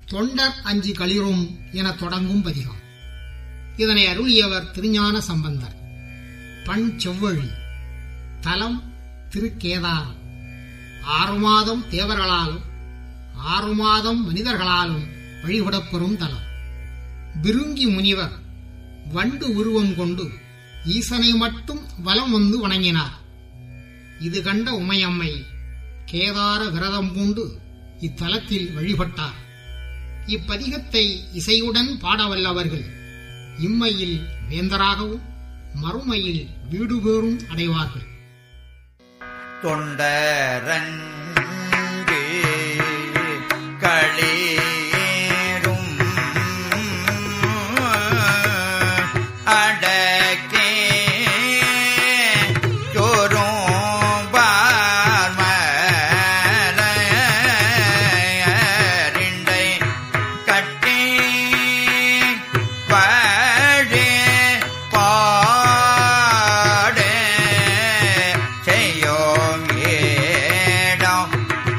தொண்டர் அஞ்சு களிரும் என தொடங்கும் பதிகம் இதனை அருளியவர் திருஞான சம்பந்தர் பண் செவ்வழி தலம் திருக்கேதாரம் ஆறு மாதம் தேவர்களாலும் ஆறு மாதம் மனிதர்களாலும் வழிபடப்பெறும் தலம் பிருங்கி முனிவர் வண்டு உருவம் கொண்டு ஈசனை மட்டும் வலம் வந்து வணங்கினார் இது கண்ட உமையம்மை கேதார விரதம் பூண்டு இத்தலத்தில் வழிபட்டார் இப்பதிகத்தை இசையுடன் பாடவல்லவர்கள் இம்மையில் வேந்தராகவும் மறுமையில் வீடு பேறும் அடைவார்கள் தொண்டரங்கு களேரும் அடக்கே சோரும் பார்மலரிண்டை கட்டி பாடு பாடு செய்யோம் ஏடம்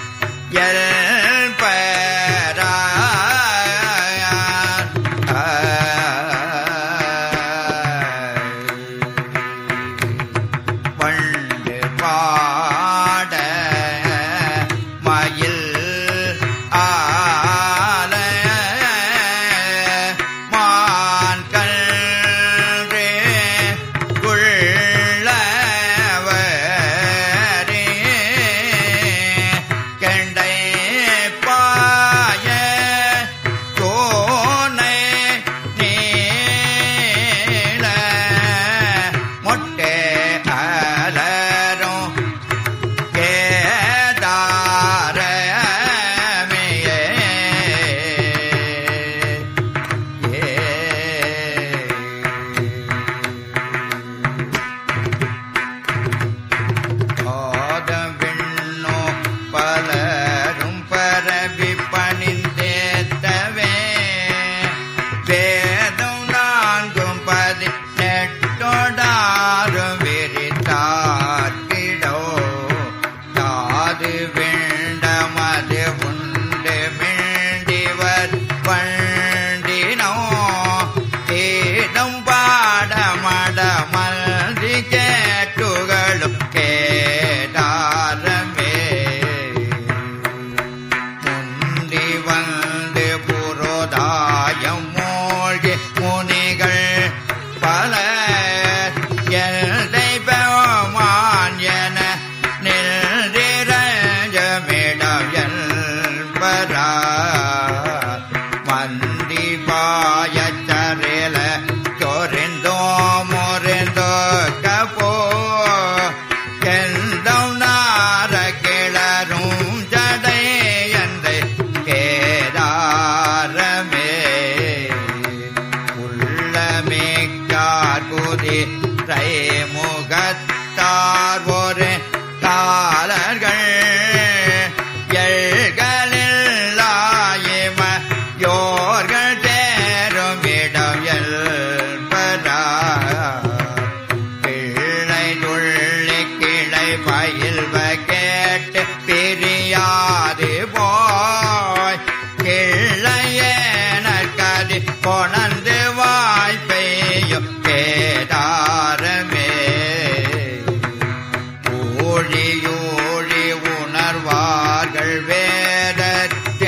வண்டு பாட மயில் ஆல மான் கன்று குள்ளவரே கெண்டை பாய கோனை நீள மொட்டை அலரும் கேதாரமியே ஆதவிண்ணோ பலரும் பரவி பணிந்தேத்தவே வேதம் நான்கும் பதினெட்டோடாரும் விரித்தாக்கிடோ தாது விண்டமது உண்டு மிண்டிவர் பண்டினோ ஏடம் பாடமட மல்தி கேட்டுகளும் கேடாரமே முந்தி வந்து புரோதாயம் மூழ்கி முனிகள் பல எல்லை பெருமான் என நின்றமிடம் என்பரா மந்தி பாயச்சரில சொரிந்தோ முறிந்தோ கபோ எந்தம் நார கிளரும் ஜடை எந்தை கேதாரமே உள்ளமிக்கார் குதி தை முகத்தார் ஒரு காலர்கள் எழ்களில்லாயிம யோர்கள் தேரும் இடம் எல்பரா கிளை துள்ளி கிளை பயில்வ கேட்டு பிரியாது போய் கிளையேன கதி கொணந்து வாய்ப்பையும் கேதாரமே ஊழியூழி உணர்வார்கள் வேதத்து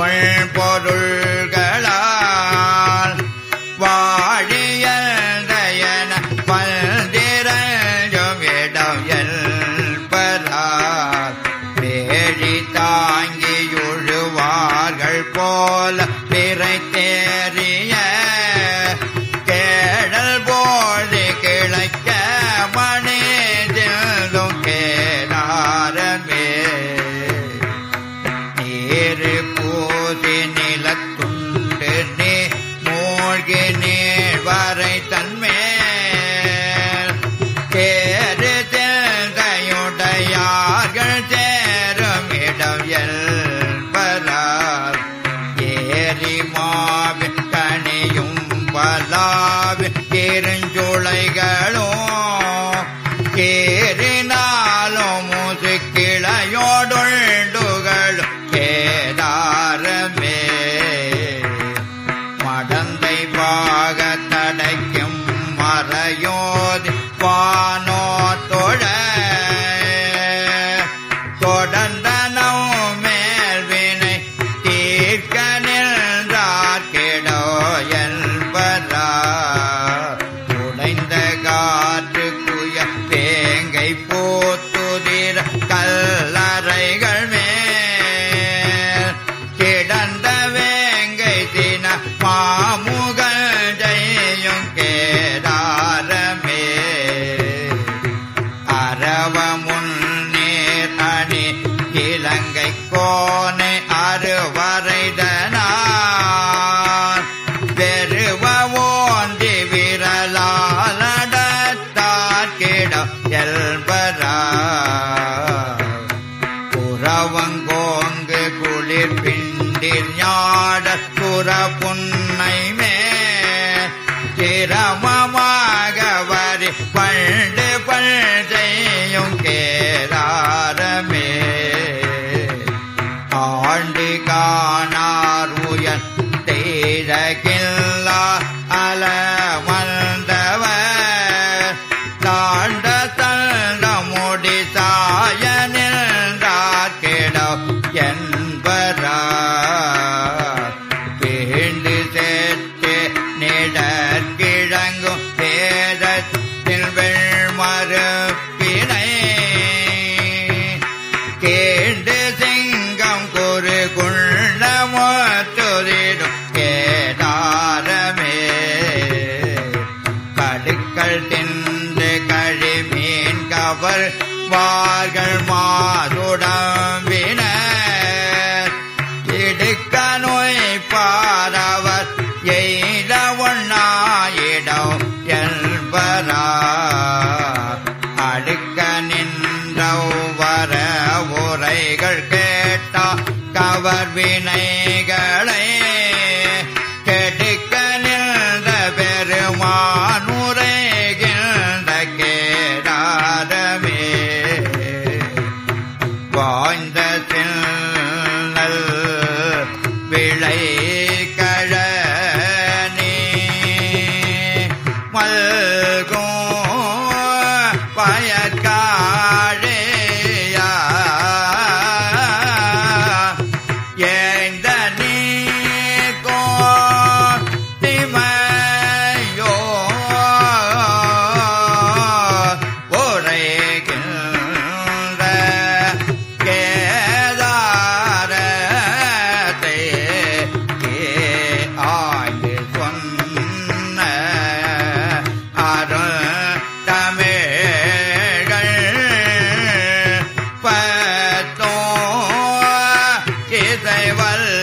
பொருள்களால் வாழியதயன பல்திரஞ்சும் இடம் எல்பரார் பேழி தாங்கியுழுவார்கள் போல பிறை தேறிய கேடல் போது கிளைக்க மணிதிலும் கேடாரமே நீரு பூதி நிலத்துண்டு நீ மூழ்கி நீர் வரை தன்மேல் தேரு தேந்தையுடையார்கள் தேரும் இடம் என்பரார் ஏரி மாவி கனியும் பலாவி இருஞ்சுளைகளும் கேரினாலும் முதுக்கிளையோடுள்ளுகளும் கேதாரமே குளிர் ஞாட சுர புன்னை மே சிரமமாக வரி பண்டு பண்டையும் கேராரமே ஆண்டு காணார் உயர் தேரகில்லா அல வந்தவர் தாண்ட தண்ட முடி சாய நின்றார் கிடம் என்பரா கேண்டு சேர்த்து நிழற்கிழங்கும் பேதத்தில் வெள்மறுப்பினை கேண்டு சிங்கம் குறு குள்ளமொத்துரிடும் கேதாரமே கடுக்கள் தின்று கழிமீன் கவர் வார்கள் மாதுடம்பின இடுக்க நோய் பாரவர் எய்த ஒண்ணாயிடம் என்பரா அடுக்க நின்ற வர உரைகள் கேட்டா கவர் வினைகளை கெடுக்க நின்ற பெருமானுரைகின்ற கேடாரமே வாய்ந்த சின்னல் விளை கழனி மல்கும் பயற்காழையா ஏந்த நீக்கோ திமையோ உரைகின்ற கேதாரத்தை கே ஆய்ந்து சொன்ன அருள் தமிழ்கள் பத்தோ இசைவல்